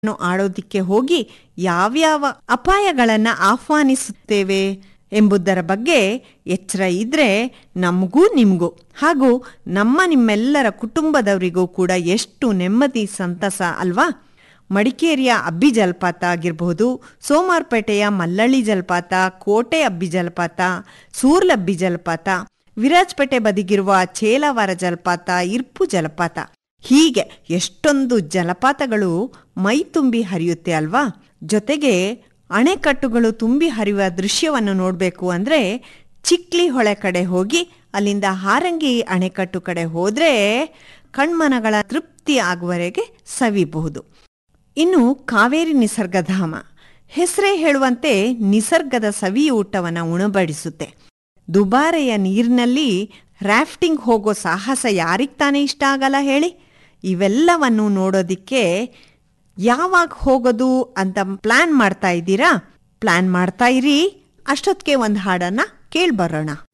ನ್ನು ಆಡೋದಿಕ್ಕೆ ಹೋಗಿ ಯಾವ್ಯಾವ ಅಪಾಯಗಳನ್ನ ಆಹ್ವಾನಿಸುತ್ತೇವೆ ಎಂಬುದರ ಬಗ್ಗೆ ಎಚ್ಚರ ಇದ್ರೆ ನಮಗೂ ನಿಮಗೂ ಹಾಗೂ ನಮ್ಮ ನಿಮ್ಮೆಲ್ಲರ ಕುಟುಂಬದವರಿಗೂ ಕೂಡ ಎಷ್ಟು ನೆಮ್ಮದಿ ಸಂತಸ ಅಲ್ವಾ ಮಡಿಕೇರಿಯ ಅಬ್ಬಿ ಜಲಪಾತ ಆಗಿರಬಹುದು ಸೋಮಾರ್ಪೇಟೆಯ ಮಲ್ಲಳ್ಳಿ ಜಲಪಾತ ಕೋಟೆ ಅಬ್ಬಿ ಜಲಪಾತ ಸೂರ್ಲಬ್ಬಿ ಜಲಪಾತ ವಿರಾಜಪೇಟೆ ಬದಿಗಿರುವ ಚೇಲಾವಾರ ಜಲಪಾತ ಇರ್ಪು ಜಲಪಾತ ಹೀಗೆ ಎಷ್ಟೊಂದು ಜಲಪಾತಗಳು ಮೈ ತುಂಬಿ ಹರಿಯುತ್ತೆ ಅಲ್ವಾ ಜೊತೆಗೆ ಅಣೆಕಟ್ಟುಗಳು ತುಂಬಿ ಹರಿಯುವ ದೃಶ್ಯವನ್ನು ನೋಡಬೇಕು ಅಂದ್ರೆ ಚಿಕ್ಲಿ ಹೊಳೆ ಕಡೆ ಹೋಗಿ ಅಲ್ಲಿಂದ ಹಾರಂಗಿ ಅಣೆಕಟ್ಟು ಕಡೆ ಹೋದ್ರೆ ಕಣ್ಮನಗಳ ತೃಪ್ತಿ ಆಗುವವರೆಗೆ ಸವಿಬಹುದು ಇನ್ನು ಕಾವೇರಿ ನಿಸರ್ಗಧಾಮ ಹೆಸರೇ ಹೇಳುವಂತೆ ನಿಸರ್ಗದ ಸವಿಯೂಟವನ್ನು ಉಣಬಡಿಸುತ್ತೆ ದುಬಾರೆಯ ನೀರಿನಲ್ಲಿ ರಾಫ್ಟಿಂಗ್ ಹೋಗೋ ಸಾಹಸ ಯಾರಿಗೆ ತಾನೇ ಇಷ್ಟ ಆಗಲ್ಲ ಹೇಳಿ ಇವೆಲ್ಲವನ್ನು ನೋಡೋದಿಕ್ಕೆ ಯಾವಾಗ ಹೋಗೋದು ಅಂತ ಪ್ಲಾನ್ ಮಾಡ್ತಾ ಇದ್ದೀರಾ ಪ್ಲಾನ್ ಮಾಡ್ತಾ ಇರಿ ಅಷ್ಟೊತ್ತಿಗೆ ಒಂದು ಹಾಡನ್ನ ಕೇಳ್ಬರೋಣ